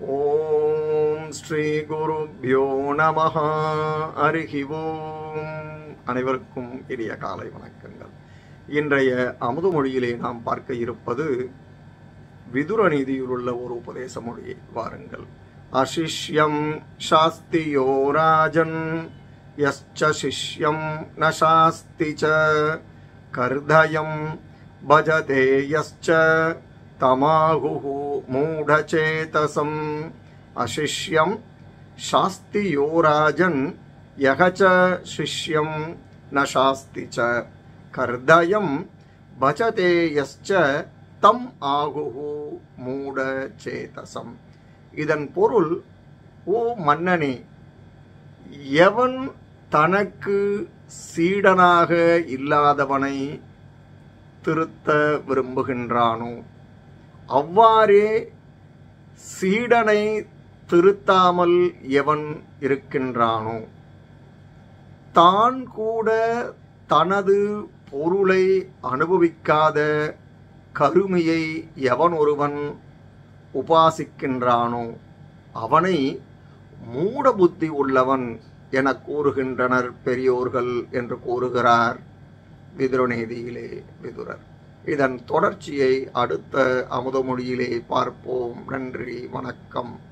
ஓம் ஸ்ரீ குருப்யோ நமஹ அருகி ஓம் அனைவருக்கும் இனிய காலை வணக்கங்கள் இன்றைய அமுது மொழியிலே நாம் பார்க்க இருப்பது விதுர நீதியில் உள்ள ஒரு உபதேச மொழியை வாருங்கள் அசிஷ்யம் சாஸ்தியோ ராஜன் யஸ்ச சிஷ்யம் ந சாஸ்தி ச கர்தயம் பஜதே யஸ்ச தமாகுः மூடச்சேதசம் அசிஷ்யம் சாஸ்தி யோ ராஜன் யக ச சிஷ்யம் ந சாஸ்தி ச கர்தயம் பஜதே யஸ்ச தம் ஆகுஹு மூட சேதசம் இதன் பொருள் ஓ மன்னனே எவன் தனக்கு சீடனாக இல்லாதவனை திருத்த விரும்புகின்றானோ அவ்வாறே சீடனை திருத்தாமல் எவன் இருக்கின்றானோ தான் கூட தனது பொருளை அனுபவிக்காத கருமையை எவன் ஒருவன் உபாசிக்கின்றானோ அவனை மூட புத்தி உள்ளவன் என கூறுகின்றனர் பெரியோர்கள் என்று கூறுகிறார் விதுரநீதியிலே விதுரர் இதன் தொடர்ச்சியை அடுத்த அமுதமொழியிலே பார்ப்போம் நன்றி வணக்கம்